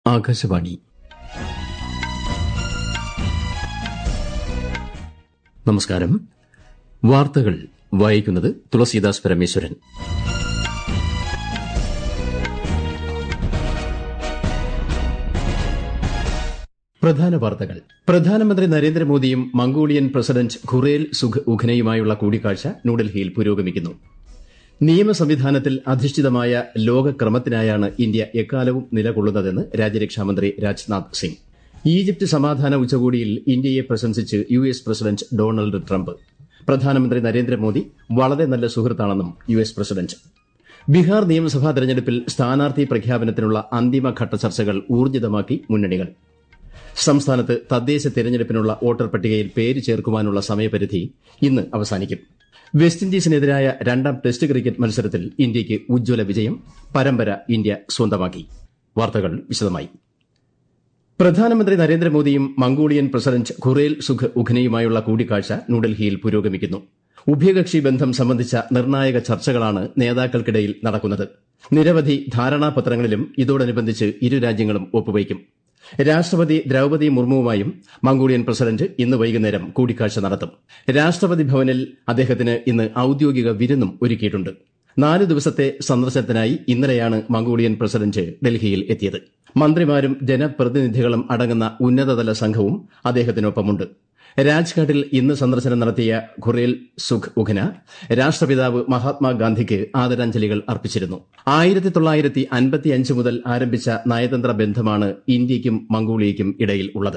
ആകാശവാണി നമസ്കാരം വാർത്തകൾ വായിക്കുന്നത് തുളസീദാസ് പരമേശ്വരൻ പ്രധാന വാർത്തകൾ പ്രധാനമന്ത്രി നരേന്ദ്രമോദിയും മംഗോളിയൻ പ്രസിഡന്റ് ഖുറേൽ സുഖ് ഉഖനയുമായുള്ള കൂടിക്കാഴ്ച ന്യൂഡൽഹിയിൽ പുരോഗമിക്കുന്നു നിയമ സംവിധാനത്തിൽ അധിഷ്ഠിതമായ ലോകക്രമത്തിനായാണ് ഇന്ത്യ എക്കാലവും നിലകൊള്ളുന്നതെന്ന് രാജ്യരക്ഷാമന്ത്രി രാജ്നാഥ് സിംഗ് ഈജിപ്ത് സമാധാന ഉച്ചകോടിയിൽ ഇന്ത്യയെ പ്രശംസിച്ച് U S president Donald Trump പ്രധാനമന്ത്രി നരേന്ദ്രമോദി വളരെ നല്ല സുഹൃത്താണെന്നും യു എസ് പ്രസിഡന്റ് ബീഹാർ നിയമസഭാ തെരഞ്ഞെടുപ്പിൽ സ്ഥാനാർത്ഥി പ്രഖ്യാപനത്തിനുള്ള അന്തിമഘട്ട ചർച്ചകൾ ഊർജ്ജിതമാക്കി മുന്നണികൾ സംസ്ഥാനത്ത് തദ്ദേശ തെരഞ്ഞെടുപ്പിനുള്ള വോട്ടർ പട്ടികയിൽ പേര് ചേർക്കുവാനുള്ള സമയപരിധി ഇന്ന് അവസാനിക്കും വെസ്റ്റ് ഇൻഡീസിനെതിരായ രണ്ടാം ടെസ്റ്റ് ക്രിക്കറ്റ് മത്സരത്തിൽ ഇന്ത്യയ്ക്ക് ഉജ്ജ്വല വിജയം പരമ്പര ഇന്ത്യ സ്വന്തമാക്കി വാർത്തകൾ വിശദമായി പ്രധാനമന്ത്രി നരേന്ദ്രമോദിയും മംഗോളിയൻ പ്രസിഡന്റ് ഖുറേൽ സുഖ് ഉഖനയുമായുള്ള കൂടിക്കാഴ്ച ന്യൂഡൽഹിയിൽ പുരോഗമിക്കുന്നു ഉഭയകക്ഷി ബന്ധം സംബന്ധിച്ച നിർണായക ചർച്ചകളാണ് നേതാക്കൾക്കിടയിൽ നടക്കുന്നത് നിരവധി ധാരണാപത്രങ്ങളിലും ഇതോടനുബന്ധിച്ച് ഇരു രാജ്യങ്ങളും ഒപ്പുവയ്ക്കും രാഷ്ട്രപതി ദ്രൌപതി മുർമുവുമായും മംഗോളിയൻ പ്രസിഡന്റ് ഇന്ന് വൈകുന്നേരം കൂടിക്കാഴ്ച നടത്തും രാഷ്ട്രപതി ഭവനിൽ അദ്ദേഹത്തിന് ഇന്ന് ഔദ്യോഗിക വിരുന്നും ഒരുക്കിയിട്ടുണ്ട് നാല് ദിവസത്തെ സന്ദർശനത്തിനായി ഇന്നലെയാണ് മംഗോളിയൻ പ്രസിഡന്റ് ഡൽഹിയിൽ എത്തിയത് മന്ത്രിമാരും ജനപ്രതിനിധികളും അടങ്ങുന്ന ഉന്നതതല സംഘവും അദ്ദേഹത്തിനൊപ്പമുണ്ട് രാജ്ഘാട്ടിൽ ഇന്ന് സന്ദർശനം നടത്തിയ ഖുറേൽ സുഖ് ഉഖന രാഷ്ട്രപിതാവ് മഹാത്മാഗാന്ധിക്ക് ആദരാഞ്ജലികൾ അർപ്പിച്ചിരുന്നു ആയിരത്തി തൊള്ളായിരത്തി അൻപത്തിയഞ്ച് മുതൽ ആരംഭിച്ച നയതന്ത്ര ബന്ധമാണ് ഇന്ത്യയ്ക്കും മംഗോളിയയ്ക്കും ഇടയിൽ ഉള്ളത്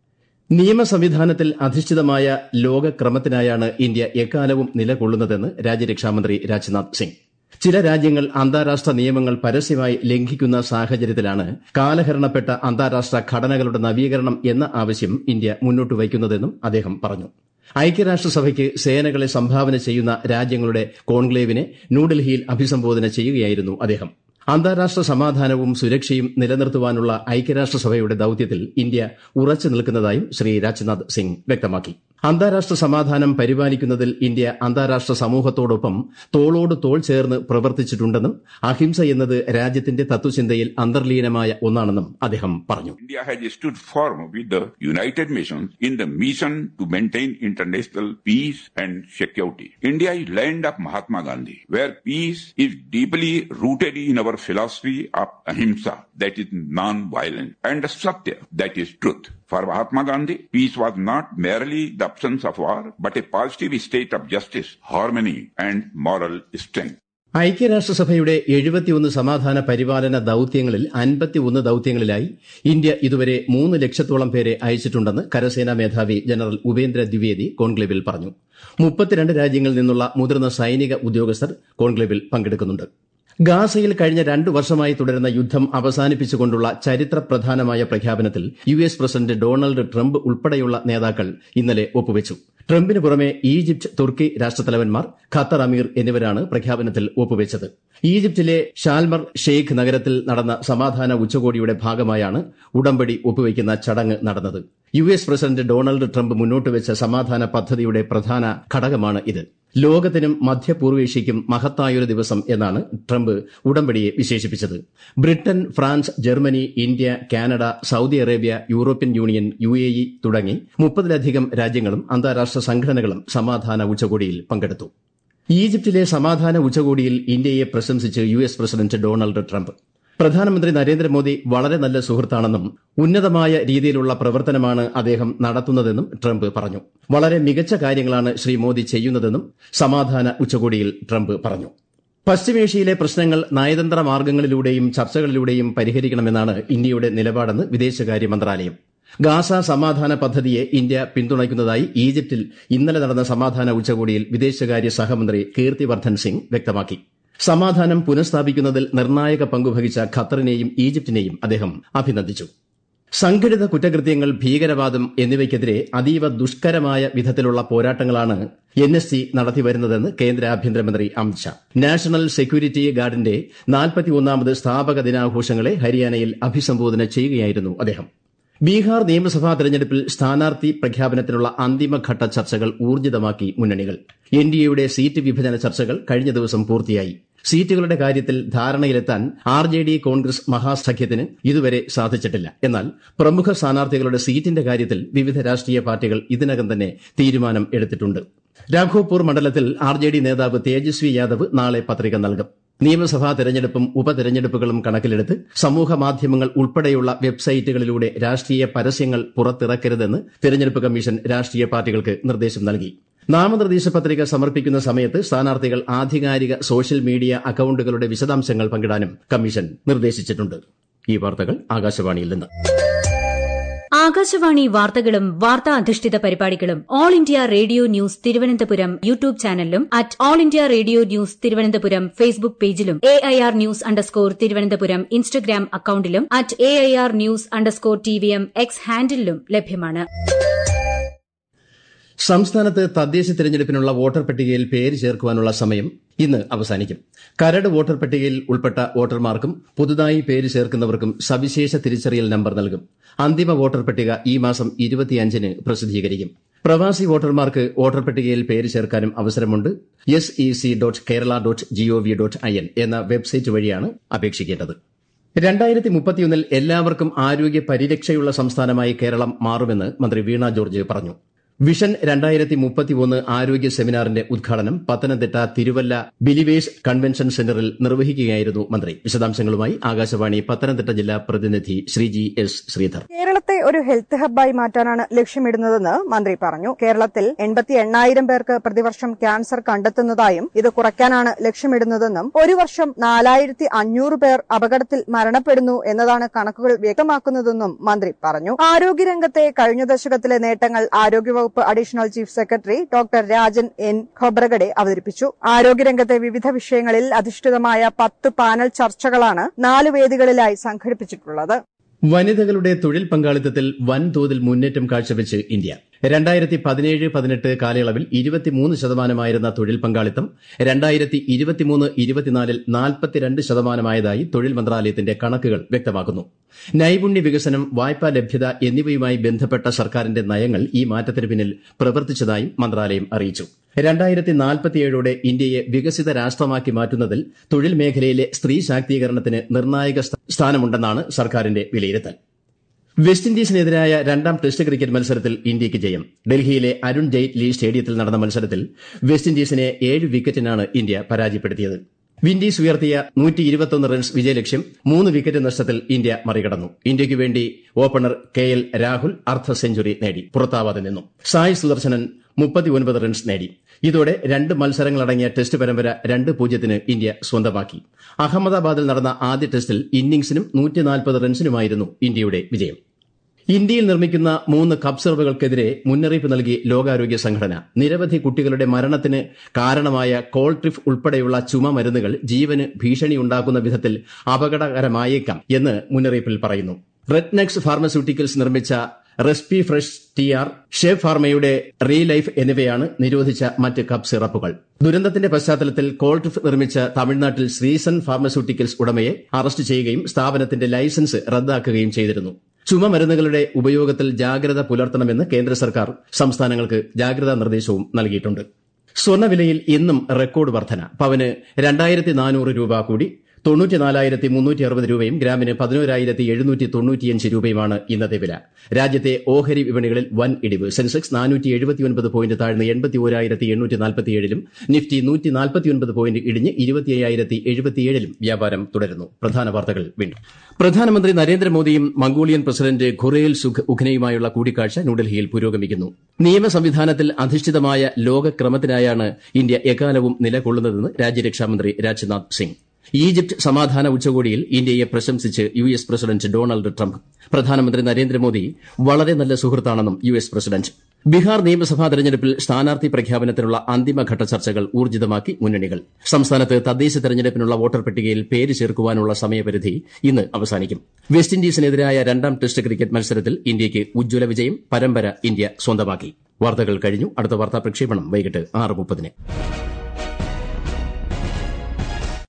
നിയമ സംവിധാനത്തിൽ അധിഷ്ഠിതമായ ലോകക്രമത്തിനായാണ് ഇന്ത്യ എക്കാലവും നിലകൊള്ളുന്നതെന്ന് രാജ്യരക്ഷാമന്ത്രി രാജ്നാഥ് സിംഗ് ചില രാജ്യങ്ങൾ അന്താരാഷ്ട്ര നിയമങ്ങൾ പരസ്യമായി ലംഘിക്കുന്ന സാഹചര്യത്തിലാണ് കാലഹരണപ്പെട്ട അന്താരാഷ്ട്ര ഘടനകളുടെ നവീകരണം എന്ന ആവശ്യം ഇന്ത്യ മുന്നോട്ട് വയ്ക്കുന്നതെന്നും അദ്ദേഹം പറഞ്ഞു ഐക്യരാഷ്ട്രസഭയ്ക്ക് സേനകളെ സംഭാവന ചെയ്യുന്ന രാജ്യങ്ങളുടെ കോൺക്ലേവിനെ ന്യൂഡൽഹിയിൽ അഭിസംബോധന ചെയ്യുകയായിരുന്നു അദ്ദേഹം അന്താരാഷ്ട്ര സമാധാനവും സുരക്ഷയും നിലനിർത്തുവാനുള്ള ഐക്യരാഷ്ട്രസഭയുടെ ദൌത്യത്തിൽ ഇന്ത്യ ഉറച്ചു നിൽക്കുന്നതായും ശ്രീ രാജ്നാഥ് സിംഗ് വ്യക്തമാക്കി അന്താരാഷ്ട്ര സമാധാനം പരിപാലിക്കുന്നതിൽ ഇന്ത്യ അന്താരാഷ്ട്ര സമൂഹത്തോടൊപ്പം തോളോട് തോൾ ചേർന്ന് പ്രവർത്തിച്ചിട്ടുണ്ടെന്നും അഹിംസ എന്നത് രാജ്യത്തിന്റെ തത്വചിന്തയിൽ അന്തർലീനമായ ഒന്നാണെന്നും അദ്ദേഹം പറഞ്ഞു India has stood firm with the United Nations in the mission to maintain international peace and security. India is land of Mahatma Gandhi, where peace is deeply rooted in our philosophy of ahimsa, that is non-violence, and satya, that is truth. For Mahatma Gandhi, peace was not merely the absence of war, but a positive state of justice, harmony, and moral strength. ഐക്യരാഷ്ട്രസഭയുടെ എഴുപത്തിയൊന്ന് സമാധാന പരിപാലന ദൌത്യങ്ങളിൽ അൻപത്തിയൊന്ന് ദൌത്യങ്ങളിലായി India ഇതുവരെ മൂന്ന് ലക്ഷത്തോളം പേരെ അയച്ചിട്ടുണ്ടെന്ന് കരസേനാ മേധാവി ജനറൽ ഉപേന്ദ്ര ദ്വിവേദി കോൺക്ലേവിൽ പറഞ്ഞു മുപ്പത്തിരണ്ട് രാജ്യങ്ങളിൽ നിന്നുള്ള മുതിർന്ന സൈനിക ഉദ്യോഗസ്ഥർ കോൺക്ലേവിൽ പങ്കെടുക്കുന്നുണ്ട് ഗാസയിൽ കഴിഞ്ഞ രണ്ടു വർഷമായി തുടരുന്ന യുദ്ധം അവസാനിപ്പിച്ചുകൊണ്ടുള്ള ചരിത്രപ്രധാനമായ പ്രഖ്യാപനത്തിൽ U S president Donald Trump ഉൾപ്പെടെയുള്ള നേതാക്കൾ ഇന്നലെ ഒപ്പുവച്ചു ട്രംപിന് പുറമെ ഈജിപ്ത് തുർക്കി രാഷ്ട്രത്തലവന്മാർ ഖത്തർ അമീർ എന്നിവരാണ് പ്രഖ്യാപനത്തിൽ ഒപ്പുവച്ചത് ഈജിപ്തിലെ ഷാൽമർ ഷെയ്ഖ് നഗരത്തിൽ നടന്ന സമാധാന ഉച്ചകോടിയുടെ ഭാഗമായാണ് ഉടമ്പടി ഒപ്പുവയ്ക്കുന്ന ചടങ്ങ് നടന്നത് U S president Donald Trump മുന്നോട്ട് വെച്ച സമാധാന പദ്ധതിയുടെ പ്രധാന ഘടകമാണ് ഇത് ലോകത്തിനും മധ്യപൂർവേഷ്യയ്ക്കും മഹത്തായൊരു ദിവസം എന്നാണ് ട്രംപ് ഉടമ്പടിയെ വിശേഷിപ്പിച്ചത് Britain France Germany India Canada Saudi Arabia European Union U A E തുടങ്ങി മുപ്പതിലധികം രാജ്യങ്ങളും അന്താരാഷ്ട്ര സംഘടനകളും സമാധാന ഉച്ചകോടിയിൽ പങ്കെടുത്തു ഈജിപ്തിലെ സമാധാന ഉച്ചകോടിയിൽ ഇന്ത്യയെ പ്രശംസിച്ച് U S president Donald Trump പ്രധാനമന്ത്രി നരേന്ദ്രമോദി വളരെ നല്ല സുഹൃത്താണെന്നും ഉന്നതമായ രീതിയിലുള്ള പ്രവർത്തനമാണ് അദ്ദേഹം നടത്തുന്നതെന്നും ട്രംപ് പറഞ്ഞു വളരെ മികച്ച കാര്യങ്ങളാണ് ശ്രീ മോദി ചെയ്യുന്നതെന്നും സമാധാന ഉച്ചകോടിയിൽ ട്രംപ് പറഞ്ഞു പശ്ചിമേഷ്യയിലെ പ്രശ്നങ്ങൾ നയതന്ത്ര മാർഗങ്ങളിലൂടെയും ചർച്ചകളിലൂടെയും പരിഹരിക്കണമെന്നാണ് ഇന്ത്യയുടെ നിലപാടെന്ന് വിദേശകാര്യ മന്ത്രാലയം ഗാസ സമാധാന പദ്ധതിയെ ഇന്ത്യ പിന്തുണയ്ക്കുന്നതായി ഈജിപ്തിൽ ഇന്നലെ നടന്ന സമാധാന ഉച്ചകോടിയിൽ വിദേശകാര്യ സഹമന്ത്രി കീർത്തിവർദ്ധൻ സിംഗ് വ്യക്തമാക്കി സമാധാനം പുനഃസ്ഥാപിക്കുന്നതിൽ നിർണായക പങ്കുവഹിച്ച ഖത്തറിനെയും ഈജിപ്തിനെയും അദ്ദേഹം അഭിനന്ദിച്ചു സംഘടിത കുറ്റകൃത്യങ്ങൾ ഭീകരവാദം എന്നിവയ്ക്കെതിരെ അതീവ ദുഷ്കരമായ വിധത്തിലുള്ള പോരാട്ടങ്ങളാണ് എൻ എസ് സി നടത്തിവരുന്നതെന്ന് കേന്ദ്ര ആഭ്യന്തരമന്ത്രി അമിത്ഷാ നാഷണൽ സെക്യൂരിറ്റി ഗാർഡിന്റെ നാൽപ്പത്തിയൊന്നാമത് സ്ഥാപക ദിനാഘോഷങ്ങളെ ഹരിയാനയിൽ അഭിസംബോധന ചെയ്യുകയായിരുന്നു അദ്ദേഹം ബീഹാർ നിയമസഭാ തെരഞ്ഞെടുപ്പിൽ സ്ഥാനാർത്ഥി പ്രഖ്യാപനത്തിനുള്ള അന്തിമഘട്ട ചർച്ചകൾ ഊർജ്ജിതമാക്കി മുന്നണികൾ എൻഡിഎയുടെ സീറ്റ് വിഭജന ചർച്ചകൾ കഴിഞ്ഞ ദിവസം പൂർത്തിയായി സീറ്റുകളുടെ കാര്യത്തിൽ ധാരണയിലെത്താൻ ആർ ജെ ഡി കോൺഗ്രസ് മഹാസഖ്യത്തിന് ഇതുവരെ സാധിച്ചിട്ടില്ല എന്നാൽ പ്രമുഖ സ്ഥാനാർത്ഥികളുടെ സീറ്റിന്റെ കാര്യത്തിൽ വിവിധ രാഷ്ട്രീയ പാർട്ടികൾ ഇതിനകം തന്നെ തീരുമാനം എടുത്തിട്ടുണ്ട് രാഘോപൂർ മണ്ഡലത്തിൽ ആർ ജെ ഡി നേതാവ് തേജസ്വി യാദവ് നാളെ പത്രിക നൽകും നിയമസഭാ തെരഞ്ഞെടുപ്പും ഉപതെരഞ്ഞെടുപ്പുകളും കണക്കിലെടുത്ത് സമൂഹ മാധ്യമങ്ങൾ ഉൾപ്പെടെയുള്ള വെബ്സൈറ്റുകളിലൂടെ രാഷ്ട്രീയ പരസ്യങ്ങൾ പുറത്തിറക്കരുതെന്ന് തെരഞ്ഞെടുപ്പ് കമ്മീഷൻ രാഷ്ട്രീയ പാർട്ടികൾക്ക് നിർദ്ദേശം നൽകി നാമനിർദ്ദേശ പത്രിക സമർപ്പിക്കുന്ന സമയത്ത് സ്ഥാനാർത്ഥികൾ ആധികാരിക സോഷ്യൽ മീഡിയ അക്കൌണ്ടുകളുടെ വിശദാംശങ്ങൾ പങ്കിടാനും കമ്മീഷൻ നിർദ്ദേശിച്ചിട്ടുണ്ട് ഈ വാർത്തകൾ ആകാശവാണിയിൽ നിന്ന് ആകാശവാണി വാർത്തകളും വാർത്താ അധിഷ്ഠിത പരിപാടികളും All India Radio news Thiruvananthapuram YouTube ചാനലിലും at All India Radio news Thiruvananthapuram Facebook പേജിലും A I R news underscore Thiruvananthapuram Instagram അക്കൌണ്ടിലും at A I R news underscore T V M X ഹാൻഡിലും ലഭ്യമാണ് സംസ്ഥാനത്ത് തദ്ദേശ തെരഞ്ഞെടുപ്പിനുള്ള വോട്ടർ പട്ടികയിൽ പേര് ചേർക്കുവാനുള്ള സമയം ഇന്ന് അവസാനിക്കും കരട് വോട്ടർ പട്ടികയിൽ ഉൾപ്പെട്ട വോട്ടർമാർക്കും പുതുതായി പേര് ചേർക്കുന്നവർക്കും സവിശേഷ തിരിച്ചറിയൽ നമ്പർ നൽകും അന്തിമ വോട്ടർ പട്ടിക ഈ മാസം ഇരുപത്തിയഞ്ചിന് പ്രസിദ്ധീകരിക്കും പ്രവാസി വോട്ടർമാർക്ക് വോട്ടർ പട്ടികയിൽ പേര് ചേർക്കാനും അവസരമുണ്ട് S E C dot Kerala dot gov dot I N എന്ന വെബ്സൈറ്റ് വഴിയാണ് അപേക്ഷിക്കേണ്ടത് രണ്ടായിരത്തി മുപ്പത്തിയൊന്നിൽ എല്ലാവർക്കും ആരോഗ്യ പരിരക്ഷയുള്ള സംസ്ഥാനമായി കേരളം മാറുമെന്ന് മന്ത്രി വീണ ജോർജ് പറഞ്ഞു വിഷൻ രണ്ടായിരത്തി മുപ്പത്തിയൊന്ന് ആരോഗ്യ സെമിനാറിന്റെ ഉദ്ഘാടനം പത്തനംതിട്ട തിരുവല്ല ബിലിവേഴ്സ് കൺവെൻഷൻ സെന്ററിൽ നിർവഹിക്കുകയായിരുന്നു മന്ത്രി വിശദാംശങ്ങളുമായി ആകാശവാണി പത്തനംതിട്ട ജില്ലാ പ്രതിനിധി ശ്രീജി എസ് ശ്രീധർ കേരളത്തെ ഒരു ഹെൽത്ത് ഹബ്ബായി മാറ്റാനാണ് ലക്ഷ്യമിടുന്നതെന്ന് മന്ത്രി പറഞ്ഞു കേരളത്തിൽ എൺപത്തി എണ്ണായിരം പേർക്ക് പ്രതിവർഷം ക്യാൻസർ കണ്ടെത്തുന്നതായും ഇത് കുറയ്ക്കാനാണ് ലക്ഷ്യമിടുന്നതെന്നും ഒരു വർഷം നാലായിരത്തി അഞ്ഞൂറ് പേർ അപകടത്തിൽ മരണപ്പെടുന്നു എന്നതാണ് കണക്കുകൾ വ്യക്തമാക്കുന്നതെന്നും മന്ത്രി പറഞ്ഞു ആരോഗ്യരംഗത്തെ കഴിഞ്ഞ ദശകത്തിലെ നേട്ടങ്ങൾ ആരോഗ്യവകുപ്പ് additional chief secretary doctor Rajan N Khobragade അവതരിപ്പിച്ചു ആരോഗ്യരംഗത്തെ വിവിധ വിഷയങ്ങളിൽ അധിഷ്ഠിതമായ പത്ത് പാനൽ ചർച്ചകളാണ് നാല് വേദികളിലായി സംഘടിപ്പിച്ചിട്ടുള്ളത് വനിതകളുടെ തൊഴിൽ പങ്കാളിത്തത്തിൽ വൻതോതിൽ മുന്നേറ്റം കാഴ്ചവെച്ച് ഇന്ത്യ രണ്ടായിരത്തി പതിനേഴ് പതിനെട്ട് കാലയളവിൽ ഇരുപത്തിമൂന്ന് ശതമാനമായിരുന്ന തൊഴിൽ പങ്കാളിത്തം രണ്ടായിരത്തി ഇരുപത്തിമൂന്ന് ഇരുപത്തിനാലിൽ നാൽപ്പത്തിരണ്ട് ശതമാനമായതായി തൊഴിൽ മന്ത്രാലയത്തിന്റെ കണക്കുകൾ വ്യക്തമാക്കുന്നു നൈപുണ്യ വികസനം വായ്പാ ലഭ്യത എന്നിവയുമായി ബന്ധപ്പെട്ട സർക്കാരിന്റെ നയങ്ങൾ ഈ മാറ്റത്തിന് പിന്നിൽ പ്രവർത്തിച്ചതായും മന്ത്രാലയം അറിയിച്ചു രണ്ടായിരത്തി നാൽപ്പത്തിയേഴോടെ ഇന്ത്യയെ വികസിത രാഷ്ട്രമാക്കി മാറ്റുന്നതിൽ തൊഴിൽ മേഖലയിലെ സ്ത്രീ ശാക്തീകരണത്തിന് നിർണായക സ്ഥാനമുണ്ടെന്നാണ് സർക്കാരിന്റെ വിലയിരുത്തൽ വെസ്റ്റ് ഇൻഡീസിനെതിരായ രണ്ടാം ടെസ്റ്റ് ക്രിക്കറ്റ് മത്സരത്തിൽ ഇന്ത്യയ്ക്ക് ജയം ഡൽഹിയിലെ അരുൺ ജെയ്റ്റ്ലി സ്റ്റേഡിയത്തിൽ നടന്ന മത്സരത്തിൽ വെസ്റ്റ് ഇൻഡീസിനെ ഏഴ് വിക്കറ്റിനാണ് ഇന്ത്യ പരാജയപ്പെടുത്തിയത് വിൻഡീസ് ഉയർത്തിയ റൺസ് വിജയലക്ഷ്യം മൂന്ന് വിക്കറ്റ് നഷ്ടത്തിൽ ഇന്ത്യ മറികടന്നു ഇന്ത്യയ്ക്ക് വേണ്ടി ഓപ്പണർ കെ എൽ രാഹുൽ അർദ്ധ സെഞ്ചുറി നേടി പുറത്താവാതെ നിന്നു സായ് സുദർശനൻ മുപ്പത്തിയൊൻപത് റൺസ് നേടി ഇതോടെ രണ്ട് മത്സരങ്ങളടങ്ങിയ ടെസ്റ്റ് പരമ്പര രണ്ട് പൂജ്യത്തിന് ഇന്ത്യ സ്വന്തമാക്കി അഹമ്മദാബാദിൽ നടന്ന ആദ്യ ടെസ്റ്റിൽ ഇന്നിംഗ്സിനും റൺസിനുമായിരുന്നു ഇന്ത്യയുടെ വിജയം ഇന്ത്യയിൽ നിർമ്മിക്കുന്ന മൂന്ന് കപ്സർവുകൾക്കെതിരെ മുന്നറിയിപ്പ് നൽകി ലോകാരോഗ്യ സംഘടന നിരവധി കുട്ടികളുടെ മരണത്തിന് കാരണമായ കോൾട്രിഫ് ഉൾപ്പെടെയുള്ള ചുമ മരുന്നുകൾ ജീവന് ഭീഷണിയുണ്ടാക്കുന്ന വിധത്തിൽ അപകടകരമായേക്കാം എന്ന് മുന്നറിയിപ്പിൽ പറയുന്നു റെഡ്നെക്സ് ഫാർമസ്യൂട്ടിക്കൽസ് നിർമ്മിച്ച റെസ്പി ഫ്രഷ് ടി ആർ ഷേഫ് ഫാർമയുടെ റീ ലൈഫ് എന്നിവയാണ് നിരോധിച്ച മറ്റ് കപ്പ് സിറപ്പുകൾ ദുരന്തത്തിന്റെ പശ്ചാത്തലത്തിൽ കോൾട്രിഫ് നിർമ്മിച്ച തമിഴ്നാട്ടിൽ ശ്രീസൺ ഫാർമസ്യൂട്ടിക്കൽസ് ഉടമയെ അറസ്റ്റ് ചെയ്യുകയും സ്ഥാപനത്തിന്റെ ലൈസൻസ് റദ്ദാക്കുകയും ചെയ്തിരുന്നു ചുമ മരുന്നുകളുടെ ഉപയോഗത്തിൽ ജാഗ്രത പുലർത്തണമെന്ന് കേന്ദ്ര സർക്കാർ സംസ്ഥാനങ്ങൾക്ക് ജാഗ്രതാ നിർദ്ദേശവും നൽകിയിട്ടുണ്ട് സ്വർണ്ണവിലയിൽ ഇന്നും റെക്കോർഡ് വർധന പവന് രണ്ടായിരത്തി നാനൂറ് രൂപ കൂടി തൊണ്ണൂറ്റിനാലായിരത്തി മുന്നൂറ്റി അറുപത് രൂപയും ഗ്രാമിന് പതിനോരായിരത്തി എഴുന്നൂറ്റി തൊണ്ണൂറ്റിയഞ്ച് രൂപയുമാണ് ഇന്നത്തെ വില രാജ്യത്തെ ഓഹരി വിപണികളിൽ വൻ ഇടിവ് സെൻസെക്സ് നാനൂറ്റി എഴുപത്തിയൊൻപത് പോയിന്റ് താഴ്ന്ന് എൺപത്തി ഓരായിരത്തി എണ്ണൂറ്റി നാൽപ്പത്തിയേഴിലും നിഫ്റ്റി നൂറ്റി നാൽപ്പത്തിയൊൻപത് പോയിന്റ് ഇടിഞ്ഞ് ഇരുപത്തി അയ്യായിരത്തി എഴുപത്തിയേഴിലും വ്യാപാരം തുടരുന്നു പ്രധാന വാർത്തകൾ വീണ്ടും പ്രധാനമന്ത്രി നരേന്ദ്രമോദിയും മംഗോളിയൻ പ്രസിഡന്റ് ഖുറേൽ സുഖ് ഉഖ്നയുമായുള്ള കൂടിക്കാഴ്ച ന്യൂഡൽഹിയിൽ പുരോഗമിക്കുന്നു നിയമ സംവിധാനത്തിൽ അധിഷ്ഠിതമായ ലോകക്രമത്തിനായാണ് ഇന്ത്യ എക്കാലവും നിലകൊള്ളുന്നതെന്ന് രാജ്യരക്ഷാമന്ത്രി രാജ്നാഥ് സിംഗ് ഈജിപ്ത് സമാധാന ഉച്ചകോടിയിൽ ഇന്ത്യയെ പ്രശംസിച്ച് U S president Donald Trump പ്രധാനമന്ത്രി നരേന്ദ്രമോദി വളരെ നല്ല സുഹൃത്താണെന്നും യു എസ് പ്രസിഡന്റ് ബീഹാർ നിയമസഭാ തെരഞ്ഞെടുപ്പിൽ സ്ഥാനാർത്ഥി പ്രഖ്യാപനത്തിനുള്ള അന്തിമഘട്ട ചർച്ചകൾ ഊർജിതമാക്കി മുന്നണികൾ സംസ്ഥാനത്ത് തദ്ദേശ തെരഞ്ഞെടുപ്പിനുള്ള വോട്ടർ പട്ടികയിൽ പേര് ചേർക്കുവാനുള്ള സമയപരിധി ഇന്ന് അവസാനിക്കും വെസ്റ്റ് ഇൻഡീസിനെതിരായ രണ്ടാം ടെസ്റ്റ് ക്രിക്കറ്റ് മത്സരത്തിൽ ഇന്ത്യയ്ക്ക് ഉജ്ജ്വല വിജയം പരമ്പര ഇന്ത്യ സ്വന്തമാക്കി വാർത്തകൾ കഴിഞ്ഞു അടുത്ത വാർത്താ പ്രക്ഷേപണം വൈകിട്ട് ആറ് മുപ്പതിന്